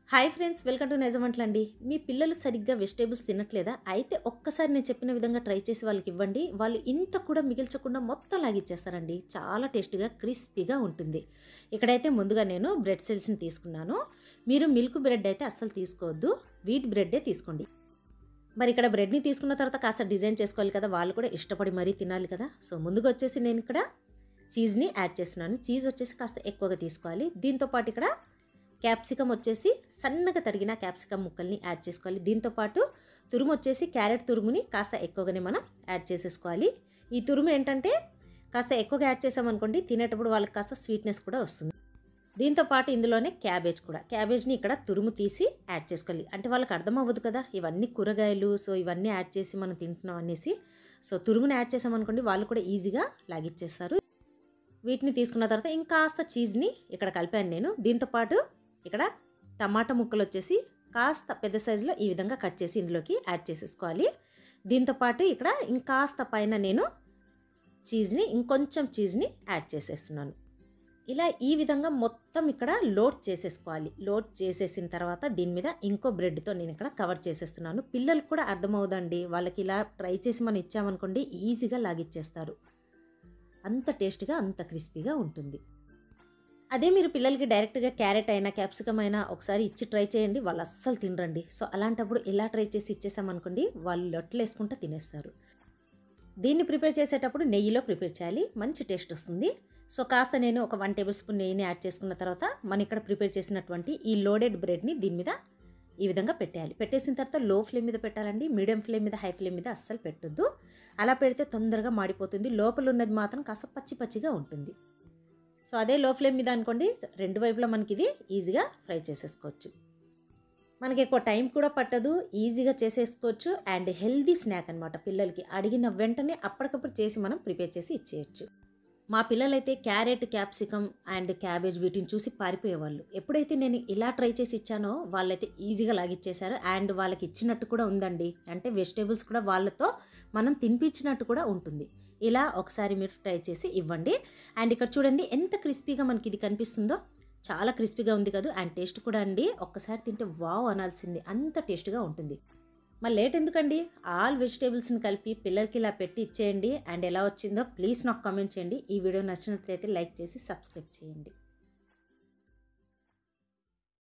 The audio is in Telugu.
హాయ్ ఫ్రెండ్స్ వెల్కమ్ టు నిజమంట్లండి మీ పిల్లలు సరిగ్గా వెజిటేబుల్స్ తినట్లేదా అయితే ఒక్కసారి నేను చెప్పిన విధంగా ట్రై చేసి వాళ్ళకి ఇవ్వండి వాళ్ళు ఇంత కూడా మిగిల్చకుండా మొత్తం లాగిచ్చేస్తారండి చాలా టేస్టీగా క్రిస్పీగా ఉంటుంది ఇక్కడైతే ముందుగా నేను బ్రెడ్ సెల్స్ని తీసుకున్నాను మీరు మిల్క్ బ్రెడ్ అయితే అస్సలు తీసుకోవద్దు వీట్ బ్రెడ్డే తీసుకోండి మరి ఇక్కడ బ్రెడ్ని తీసుకున్న తర్వాత కాస్త డిజైన్ చేసుకోవాలి కదా వాళ్ళు కూడా ఇష్టపడి మరీ తినాలి కదా సో ముందుగా వచ్చేసి నేను ఇక్కడ చీజ్ని యాడ్ చేస్తున్నాను చీజ్ వచ్చేసి కాస్త ఎక్కువగా తీసుకోవాలి దీంతో పాటు ఇక్కడ క్యాప్సికమ్ వచ్చేసి సన్నగా తరిగిన క్యాప్సికమ్ ముక్కల్ని యాడ్ చేసుకోవాలి దీంతోపాటు తురుము వచ్చేసి క్యారెట్ తురుముని కాస్త ఎక్కువగానే మనం యాడ్ చేసేసుకోవాలి ఈ తురుము ఏంటంటే కాస్త ఎక్కువగా యాడ్ చేసామనుకోండి తినేటప్పుడు వాళ్ళకి కాస్త స్వీట్నెస్ కూడా వస్తుంది దీంతో పాటు ఇందులోనే క్యాబేజ్ కూడా క్యాబేజ్ని ఇక్కడ తురుము తీసి యాడ్ చేసుకోవాలి అంటే వాళ్ళకి అర్థం అవ్వదు కదా ఇవన్నీ కూరగాయలు సో ఇవన్నీ యాడ్ చేసి మనం తింటున్నాం అనేసి సో తురుగుని యాడ్ చేసామనుకోండి వాళ్ళు కూడా ఈజీగా లాగిచ్చేస్తారు వీటిని తీసుకున్న తర్వాత ఇంకాస్త చీజ్ని ఇక్కడ కలిపాను నేను దీంతోపాటు ఇక్కడ టమాటా ముక్కలు వచ్చేసి కాస్త పెద్ద సైజులో ఈ విధంగా కట్ చేసి ఇందులోకి యాడ్ చేసేసుకోవాలి దీంతోపాటు ఇక్కడ ఇంకాస్త పైన నేను చీజ్ని ఇంకొంచెం చీజ్ని యాడ్ చేసేస్తున్నాను ఇలా ఈ విధంగా మొత్తం ఇక్కడ లోడ్ చేసేసుకోవాలి లోడ్ చేసేసిన తర్వాత దీని మీద ఇంకో బ్రెడ్తో నేను ఇక్కడ కవర్ చేసేస్తున్నాను పిల్లలకు కూడా అర్థమవుదండి వాళ్ళకి ఇలా ట్రై చేసి మనం ఇచ్చామనుకోండి ఈజీగా లాగిచ్చేస్తారు అంత టేస్ట్గా అంత క్రిస్పీగా ఉంటుంది అదే మీరు పిల్లలకి డైరెక్ట్గా క్యారెట్ అయినా క్యాప్సికమ్ అయినా ఒకసారి ఇచ్చి ట్రై చేయండి వాళ్ళు అస్సలు తినరండి సో అలాంటప్పుడు ఇలా ట్రై చేసి ఇచ్చేసామనుకోండి వాళ్ళు లొట్టలు వేసుకుంటూ తినేస్తారు దీన్ని ప్రిపేర్ చేసేటప్పుడు నెయ్యిలో ప్రిపేర్ చేయాలి మంచి టేస్ట్ వస్తుంది సో కాస్త నేను ఒక వన్ టేబుల్ స్పూన్ నెయ్యిని యాడ్ చేసుకున్న తర్వాత మనం ఇక్కడ ప్రిపేర్ చేసినటువంటి ఈ లోడెడ్ బ్రెడ్ని దీని మీద ఈ విధంగా పెట్టేయాలి పెట్టేసిన తర్వాత లో ఫ్లేమ్ మీద పెట్టాలండి మీడియం ఫ్లేమ్ మీద హై ఫ్లేమ్ మీద అస్సలు పెట్టొద్దు అలా పెడితే తొందరగా మాడిపోతుంది లోపల ఉన్నది మాత్రం కాస్త పచ్చి పచ్చిగా ఉంటుంది సో అదే లో ఫ్లేమ్ మీద అనుకోండి రెండు వైపులా మనకి ఇది ఈజీగా ఫ్రై చేసేసుకోవచ్చు మనకి ఎక్కువ టైం కూడా పట్టదు ఈజీగా చేసేసుకోవచ్చు అండ్ హెల్దీ స్నాక్ అనమాట పిల్లలకి అడిగిన వెంటనే అప్పటికప్పుడు చేసి మనం ప్రిపేర్ చేసి ఇచ్చేయచ్చు మా పిల్లలైతే క్యారెట్ క్యాప్సికమ్ అండ్ క్యాబేజ్ వీటిని చూసి పారిపోయేవాళ్ళు ఎప్పుడైతే నేను ఇలా ట్రై చేసి ఇచ్చానో వాళ్ళైతే ఈజీగా లాగిచ్చేశారు అండ్ వాళ్ళకి ఇచ్చినట్టు కూడా ఉందండి అంటే వెజిటేబుల్స్ కూడా వాళ్ళతో మనం తినిపించినట్టు కూడా ఉంటుంది ఇలా ఒకసారి మీరు ట్రై చేసి ఇవ్వండి అండ్ ఇక్కడ చూడండి ఎంత క్రిస్పీగా మనకి ఇది కనిపిస్తుందో చాలా క్రిస్పీగా ఉంది కదా అండ్ టేస్ట్ కూడా అండి ఒక్కసారి తింటే వావ్ అనాల్సింది అంత టేస్ట్గా ఉంటుంది మరి లేట్ ఎందుకండి ఆల్ వెజిటేబుల్స్ని కలిపి పిల్లలకి ఇలా పెట్టి ఇచ్చేయండి అండ్ ఎలా వచ్చిందో ప్లీజ్ నాకు కామెంట్ చేయండి ఈ వీడియో నచ్చినట్లయితే లైక్ చేసి సబ్స్క్రైబ్ చేయండి